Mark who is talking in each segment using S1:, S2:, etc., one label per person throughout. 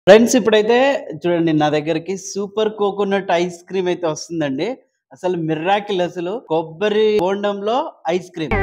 S1: Friends ఇప్పుడైతే చూడండి నా దగ్గరికి సూపర్ కోకోనట్ ఐస్ క్రీమ్ అయితే వస్తుందండి అసలు మిర్రాకిల్ అసలు కొబ్బరి బోండంలో ఐస్ క్రీమ్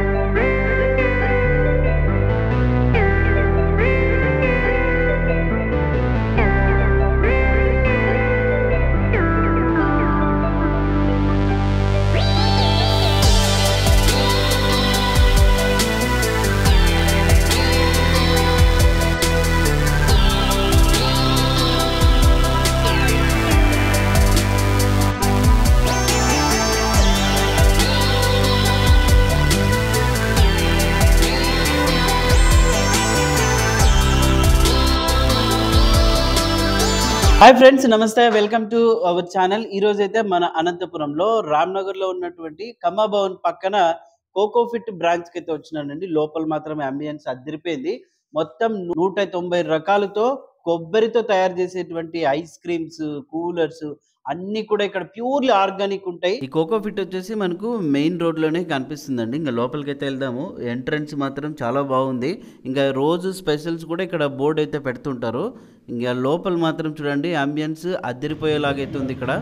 S1: హాయ్ ఫ్రెండ్స్ నమస్తే వెల్కమ్ టు అవర్ ఛానల్ ఈ రోజు అయితే మన అనంతపురంలో రామ్నగర్ లో ఉన్నటువంటి కమ్మా భవన్ పక్కన కోకోఫిట్ బ్రాంచ్ కి అయితే వచ్చినానండి లోపల మాత్రం అంబియన్స్ అదిరిపోయింది మొత్తం నూట తొంభై రకాలతో కొబ్బరితో తయారు చేసేటువంటి ఐస్ క్రీమ్స్ కూలర్స్ అన్ని కూడా ఇక్కడ ప్యూర్లీ ఆర్గానిక్ ఉంటాయి ఈ కోకోఫిట్ వచ్చేసి మనకు మెయిన్ రోడ్ లోనే కనిపిస్తుందండి ఇంకా లోపలికి అయితే వెళ్దాము ఎంట్రన్స్ మాత్రం చాలా బాగుంది ఇంకా రోజు స్పెషల్స్ కూడా ఇక్కడ బోర్డు అయితే పెడుతుంటారు ఇంకా లోపల మాత్రం చూడండి అంబియన్స్ అదిరిపోయేలాగైతే ఉంది ఇక్కడ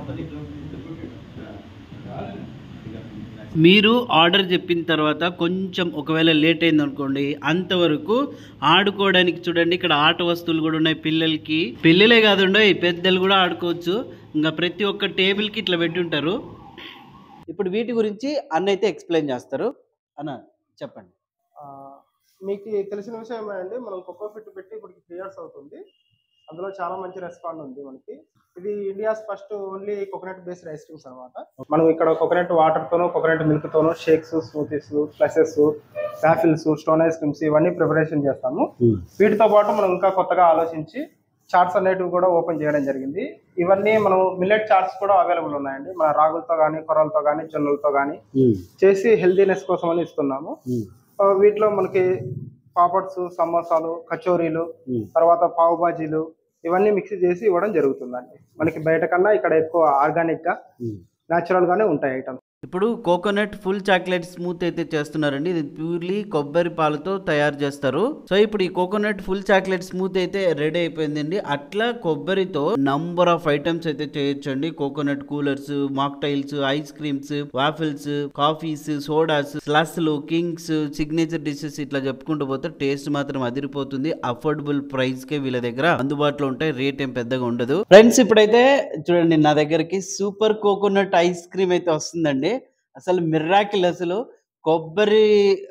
S1: మీరు ఆర్డర్ చెప్పిన తర్వాత కొంచెం ఒకవేళ లేట్ అయింది అనుకోండి అంతవరకు ఆడుకోవడానికి చూడండి ఇక్కడ ఆట వస్తువులు కూడా ఉన్నాయి పిల్లలకి పిల్లలే కాదుండో పెద్దలు కూడా ఆడుకోవచ్చు ఇంకా ప్రతి ఒక్క టేబుల్కి ఇట్లా పెట్టి ఉంటారు ఇప్పుడు వీటి గురించి అన్న అయితే ఎక్స్ప్లెయిన్ చేస్తారు అన్న చెప్పండి
S2: ఆ, మీకు తెలిసిన విషయం అండి మనం కోకో ఫిట్ పెట్టి ఇప్పటికి త్రీ ఇయర్స్ అవుతుంది అందులో చాలా మంచి రెస్పాండ్ ఉంది మనకి ఇది India's first only coconut based ice creams అనమాట మనం ఇక్కడ కోకోనట్ వాటర్ తోను కోకోనట్ మిల్క్ తోను షేక్స్ స్మూతీస్ ఫ్లెసెస్ రాఫిల్స్ స్టోన్ ఐస్ క్రీమ్స్ ఇవన్నీ ప్రిపరేషన్ చేస్తాము వీటితో పాటు మనం ఇంకా కొత్తగా ఆలోచించి చార్ట్స్ అనేటివి కూడా ఓపెన్ చేయడం జరిగింది ఇవన్నీ మనం మిల్లెట్ చార్ట్స్ కూడా అవైలబుల్ ఉన్నాయండి మన రాగులతో కానీ కొర్రలతో కానీ జొన్నలతో కానీ చేసి హెల్దీనెస్ కోసం అని ఇస్తున్నాము ఆ, వీటిలో మనకి పాపడ్స్ సమోసాలు కచోరీలు తర్వాత పావు బాజీలు ఇవన్నీ మిక్స్ చేసి ఇవ్వడం జరుగుతుందండి మనకి బయట కన్నా ఇక్కడ ఎక్కువ ఆర్గానిక్ గా న్యాచురల్ గానే ఉంటాయి ఐటమ్స్
S1: ఇప్పుడు కోకోనట్ ఫుల్ చాక్లెట్ స్మూత్ అయితే చేస్తున్నారండి ఇది ప్యూర్లీ కొబ్బరి పాలతో తయారు చేస్తారు సో ఇప్పుడు ఈ కోకోనట్ ఫుల్ చాక్లెట్ స్మూత్ అయితే రెడీ అయిపోయిందండి అట్లా కొబ్బరితో నంబర్ ఆఫ్ ఐటమ్స్ అయితే చేయొచ్చండి coconut coolers mocktails ice creams waffles coffees sodas స్లస్లు కింగ్స్ సిగ్నేచర్ డిషెస్ ఇట్లా చెప్పుకుంటూ పోతే టేస్ట్ మాత్రం అదిరిపోతుంది అఫోర్డబుల్ ప్రైస్ కే వీళ్ళ దగ్గర అందుబాటులో ఉంటాయి రేట్ ఏం పెద్దగా ఉండదు ఫ్రెండ్స్ ఇప్పుడైతే చూడండి నా దగ్గరికి సూపర్ కోకోనట్ ఐస్ క్రీమ్ అయితే వస్తుందండి అసలు మిర్రాకిల్ అసలు కొబ్బరి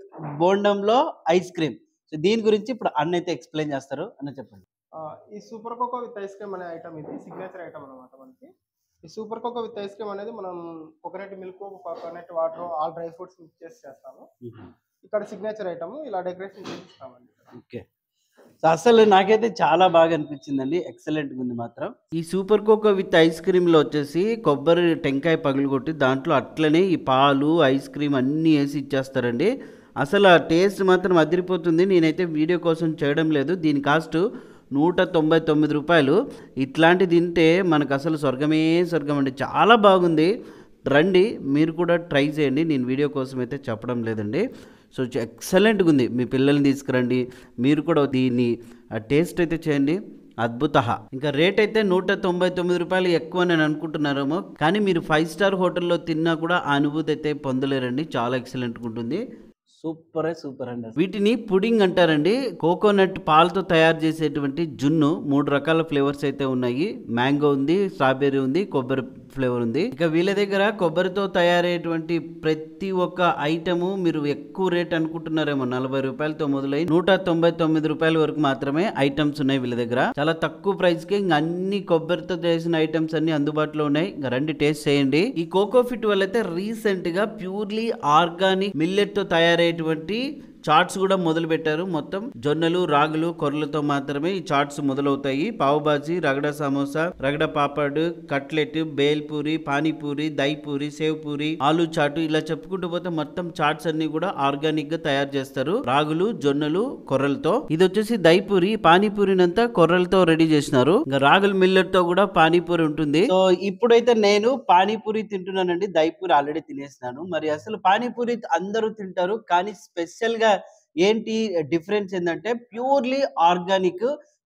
S1: బోండంలో ఐస్ క్రీమ్ సో దీని గురించి ఇప్పుడు అన్న అయితే ఎక్స్ప్లెయిన్ చేస్తారు అన్న చెప్పండి
S2: ఈ super coco with ice cream అనే ఐటమ్ ఇది సిగ్నేచర్ ఐటమ్ అనమాట మనకి ఈ super coco with ice cream అనేది మనం coconut milk coconut water all dry fruits mix చేసి చేస్తాము ఇక్కడ సిగ్నేచర్ ఐటమ్ ఇలా డెకరేషన్ చేసి ఇస్తామండి
S1: ఓకే సో అసలు నాకైతే చాలా బాగా అనిపించిందండి ఎక్సలెంట్ ఉంది మాత్రం ఈ super coco with ice cream లో వచ్చేసి కొబ్బరి టెంకాయ పగలగొట్టి దాంట్లో అట్లనే ఈ పాలు ఐస్ క్రీమ్ అన్నీ వేసి ఇచ్చేస్తారండి అసలు ఆ టేస్ట్ మాత్రం అదిరిపోతుంది నేనైతే వీడియో కోసం చేయడం లేదు దీని కాస్ట్ నూట తొంభై తొమ్మిది రూపాయలు ఇట్లాంటి తింటే మనకు అసలు స్వర్గమే స్వర్గం అండి చాలా బాగుంది రండి మీరు కూడా ట్రై చేయండి నేను వీడియో కోసం అయితే చెప్పడం లేదండి సో ఎక్సలెంట్గా ఉంది మీ పిల్లల్ని తీసుకురండి మీరు కూడా దీన్ని టేస్ట్ అయితే చేయండి అద్భుత ఇంకా రేట్ అయితే నూట తొంభై తొమ్మిది రూపాయలు ఎక్కువ నేను అనుకుంటున్నారేమో కానీ మీరు ఫైవ్ స్టార్ హోటల్లో తిన్నా కూడా ఆ అనుభూతి అయితే పొందలేరండి చాలా ఎక్సలెంట్గా ఉంటుంది సూపర్ సూపర్ అండి వీటిని పుడింగ్ అంటారండి కోకోనట్ పాలతో తయారు చేసేటువంటి జున్ను మూడు రకాల ఫ్లేవర్స్ అయితే ఉన్నాయి మ్యాంగో ఉంది స్ట్రాబెర్రీ ఉంది కొబ్బరి ఫ్లేవర్ ఉంది ఇక వీళ్ళ దగ్గర కొబ్బరితో తయారయ్యేటువంటి ప్రతి ఒక్క ఐటము మీరు ఎక్కువ రేట్ అనుకుంటున్నారేమో నలభై రూపాయలతో మొదలై నూట తొంభై తొమ్మిది రూపాయల వరకు మాత్రమే ఐటమ్స్ ఉన్నాయి వీళ్ళ దగ్గర చాలా తక్కువ ప్రైస్ కి ఇంకా అన్ని కొబ్బరితో చేసిన ఐటమ్స్ అన్ని అందుబాటులో ఉన్నాయి ఇంకా రండి టేస్ట్ చేయండి ఈ కోకో ఫిట్ వాళ్ళైతే రీసెంట్ గా ప్యూర్లీ ఆర్గానిక్ మిల్లెట్ తో తయారయ్యేటువంటి చాట్స్ కూడా మొదలు పెట్టారు మొత్తం జొన్నలు రాగులు కొర్రలతో మాత్రమే ఈ చాట్స్ మొదలవుతాయి పావుబాజీ రగడ సమోసా రగడ పాపడ్ కట్లెట్ బేల్పూరి పానీపూరి దైపూరి సేవ్ పూరి ఆలు చాటు ఇలా చెప్పుకుంటూ పోతే మొత్తం చాట్స్ అన్ని కూడా ఆర్గానిక్ గా తయారు చేస్తారు రాగులు జొన్నలు కొర్రలతో ఇది వచ్చేసి దైపూరి పానీపూరినంతా కొర్రలతో రెడీ చేసినారు ఇంకా రాగుల మిల్లెట్ తో కూడా పానీపూరి ఉంటుంది సో ఇప్పుడైతే నేను పానీపూరి తింటున్నానండి దైపూరి ఆల్రెడీ తినేసినాను మరి అసలు పానీపూరి అందరూ తింటారు కానీ స్పెషల్ గా ఏంటి డిఫరెన్స్ ఏంటంటే ప్యూర్లీ ఆర్గానిక్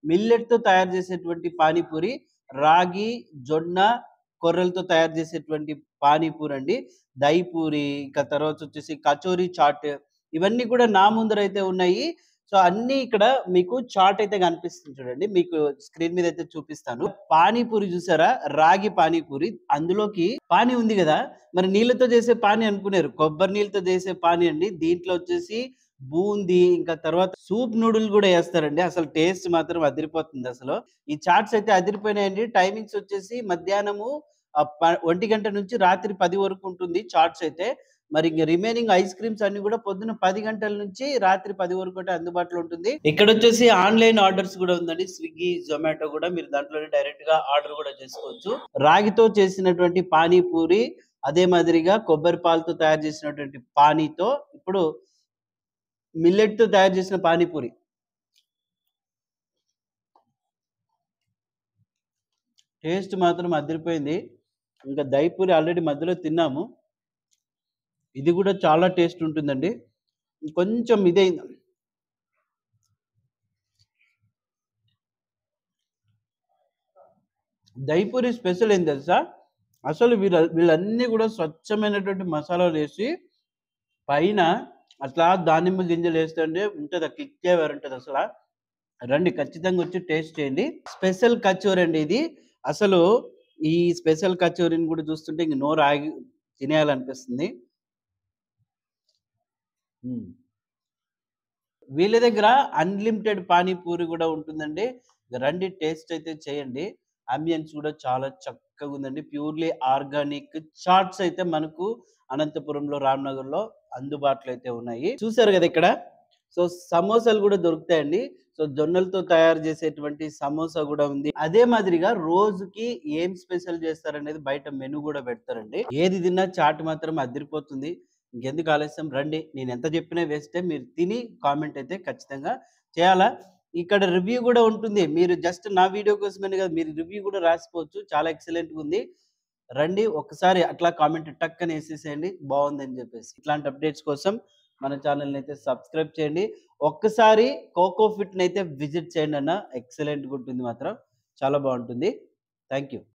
S1: మిల్లెట్తో తయారు చేసేటువంటి పానీపూరి రాగి జొన్న కొర్రలతో తయారు చేసేటువంటి పానీపూరి అండి దైపూరి ఇంకా తర్వాత వచ్చేసి కచోరీ చాట్ ఇవన్నీ కూడా నా ముందర అయితే ఉన్నాయి సో అన్ని ఇక్కడ మీకు చాట్ అయితే కనిపిస్తుంది చూడండి మీకు స్క్రీన్ మీద అయితే చూపిస్తాను పానీపూరి చూసారా రాగి పానీపూరి అందులోకి పానీ ఉంది కదా మరి నీళ్ళతో చేసే పానీ అనుకున్నారు కొబ్బరి నీళ్ళతో చేసే పానీ అండి దీంట్లో వచ్చేసి బూందీ ఇంకా తర్వాత సూప్ నూడిల్ కూడా వేస్తారండి అసలు టేస్ట్ మాత్రం అదిరిపోతుంది అసలు ఈ చాట్స్ అయితే అదిరిపోయినాయండి టైమింగ్స్ వచ్చేసి మధ్యాహ్నము ఆ ప- ఒంటి గంట నుంచి రాత్రి పది వరకు ఉంటుంది చాట్స్ అయితే మరి ఇంక రిమైనింగ్ ఐస్ క్రీమ్స్ అన్ని కూడా పొద్దున పది గంటల నుంచి రాత్రి పది వరకు అయితే అందుబాటులో ఉంటుంది ఇక్కడ వచ్చేసి ఆన్లైన్ ఆర్డర్స్ కూడా ఉందండి స్విగ్గీ జొమాటో కూడా మీరు దాంట్లోనే డైరెక్ట్ గా ఆర్డర్ కూడా చేసుకోవచ్చు రాగితో చేసినటువంటి పానీపూరి అదే మాదిరిగా కొబ్బరి పాలతో తయారు చేసినటువంటి పానీతో ఇప్పుడు మిల్లెట్ తో తయారు చేసిన పానీపూరి టేస్ట్ మాత్రం అదిరిపోయింది ఇంకా దైపూరి ఆల్రెడీ మధ్యలో తిన్నాము ఇది కూడా చాలా టేస్ట్ ఉంటుందండి కొంచెం ఇదే దైపూరి స్పెషల్ ఏం తెలుసా అసలు వీళ్ళ వీళ్ళన్నీ కూడా స్వచ్ఛమైనటువంటి మసాలాలు వేసి పైన అట్లా దానిమ్మ గింజలు వేస్తుంటే ఉంటుంది కిక్కే వేరు ఉంటుంది అసలు రండి ఖచ్చితంగా వచ్చి టేస్ట్ చేయండి స్పెషల్ కచోరీ అండి ఇది అసలు ఈ స్పెషల్ కచోరీని కూడా చూస్తుంటే ఇంక నోరు ఆగి తినేయాలనిపిస్తుంది మ్మ్. వీళ్ళ దగ్గర అన్లిమిటెడ్ పానీపూరి కూడా ఉంటుందండి ఇక రండి టేస్ట్ అయితే చేయండి అంబియన్స్ కూడా చాలా చక్కగా ఉందండి ప్యూర్లీ ఆర్గానిక్ చాట్స్ అయితే మనకు అనంతపురంలో రామ్నగర్లో అందుబాటులో అయితే ఉన్నాయి చూసారు కదా ఇక్కడ సో సమోసాలు కూడా దొరుకుతాయండి సో జొన్నలతో తయారు చేసేటువంటి సమోసా కూడా ఉంది అదే మాదిరిగా రోజుకి ఏం స్పెషల్ చేస్తారనేది బయట మెనూ కూడా పెడతారండి ఏది తిన్నా చాట్ మాత్రం అదిరిపోతుంది ఇంకెందుకు ఆలస్యం రండి నేను ఎంత చెప్పినా వేస్తే మీరు తిని కామెంట్ అయితే ఖచ్చితంగా చేయాలా ఇక్కడ రివ్యూ కూడా ఉంటుంది మీరు జస్ట్ నా వీడియో కోసమే కదా మీరు రివ్యూ కూడా రాసిపోవచ్చు చాలా ఎక్సలెంట్గా ఉంది రండి ఒకసారి అట్లా కామెంట్ టక్కని వేసేసేయండి బాగుందని చెప్పేసి ఇట్లాంటి అప్డేట్స్ కోసం మన ఛానల్ని అయితే సబ్స్క్రైబ్ చేయండి ఒక్కసారి కోకో ఫిట్ని అయితే విజిట్ చేయండి అన్న ఎక్సలెంట్గా ఉంటుంది మాత్రం చాలా బాగుంటుంది థ్యాంక్ యూ